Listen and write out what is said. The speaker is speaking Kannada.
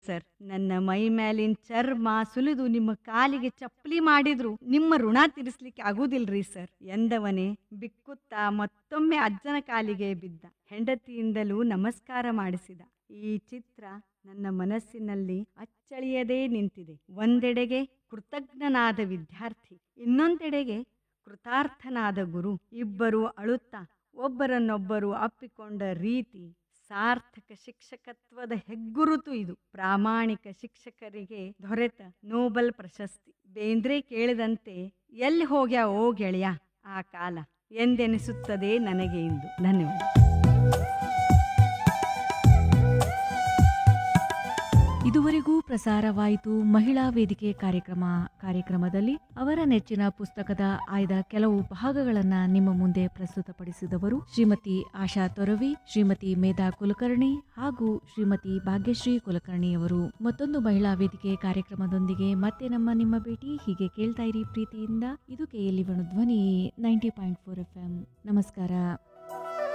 ಸರ್ ನನ್ನ ಮೈ ಮೇಲಿನ ಚರ್ಮ ಸುಲಿದು ನಿಮ್ಮ ಕಾಲಿಗೆ ಚಪ್ಪಲಿ ಮಾಡಿದ್ರು ನಿಮ್ಮ ಋಣ ತೀರಿಸ್ಲಿಕ್ಕೆ ಆಗುದಿಲ್ರಿ ಸರ್ ಎಂದವನೇ ಬಿಕ್ಕುತ್ತಾ ಮತ್ತೊಮ್ಮೆ ಅಜ್ಜನ ಕಾಲಿಗೆ ಬಿದ್ದ ಹೆಂಡತಿಯಿಂದಲೂ ನಮಸ್ಕಾರ ಮಾಡಿಸಿದ ಈ ಚಿತ್ರ ನನ್ನ ಮನಸ್ಸಿನಲ್ಲಿ ಅಚ್ಚಳಿಯದೇ ನಿಂತಿದೆ ಒಂದೆಡೆಗೆ ಕೃತಜ್ಞನಾದ ವಿದ್ಯಾರ್ಥಿ ಇನ್ನೊಂದೆಡೆಗೆ ಕೃತಾರ್ಥನಾದ ಗುರು ಇಬ್ಬರು ಅಳುತ್ತಾ ಒಬ್ಬರನ್ನೊಬ್ಬರು ಅಪ್ಪಿಕೊಂಡ ರೀತಿ ಸಾರ್ಥಕ ಶಿಕ್ಷಕತ್ವದ ಹೆಗ್ಗುರುತು ಇದು ಪ್ರಾಮಾಣಿಕ ಶಿಕ್ಷಕರಿಗೆ ದೊರೆತ ನೋಬಲ್ ಪ್ರಶಸ್ತಿ ಬೇಂದ್ರೆ ಕೇಳಿದಂತೆ ಎಲ್ಲಿ ಹೋಗ್ಯಾ ಓ ಗೆಳೆಯ ಆ ಕಾಲ ಎಂದೆನಿಸುತ್ತದೆ ನನಗೆ ಇಂದು ಧನ್ಯವಾದ ಇದುವರೆಗೂ ಪ್ರಸಾರವಾಯಿತು ಮಹಿಳಾ ವೇದಿಕೆ ಕಾರ್ಯಕ್ರಮ ಕಾರ್ಯಕ್ರಮದಲ್ಲಿ ಅವರ ನೆಚ್ಚಿನ ಪುಸ್ತಕದ ಆಯ್ದ ಕೆಲವು ಭಾಗಗಳನ್ನ ನಿಮ್ಮ ಮುಂದೆ ಪ್ರಸ್ತುತಪಡಿಸಿದವರು ಶ್ರೀಮತಿ ಆಶಾ ತೊರವಿ ಶ್ರೀಮತಿ ಮೇಧಾ ಕುಲಕರ್ಣಿ ಹಾಗೂ ಶ್ರೀಮತಿ ಭಾಗ್ಯಶ್ರೀ ಕುಲಕರ್ಣಿಯವರು ಮತ್ತೊಂದು ಮಹಿಳಾ ವೇದಿಕೆ ಕಾರ್ಯಕ್ರಮದೊಂದಿಗೆ ಮತ್ತೆ ನಮ್ಮ ನಿಮ್ಮ ಭೇಟಿ ಹೀಗೆ ಕೇಳ್ತಾ ಇರಿ ಪ್ರೀತಿಯಿಂದ ಇದು ಕೆಎಲ್ಇ ಧ್ವನಿ ನೈಂಟಿ ಪಾಯಿಂಟ್ ಫೋರ್ ಎಫ್ ನಮಸ್ಕಾರ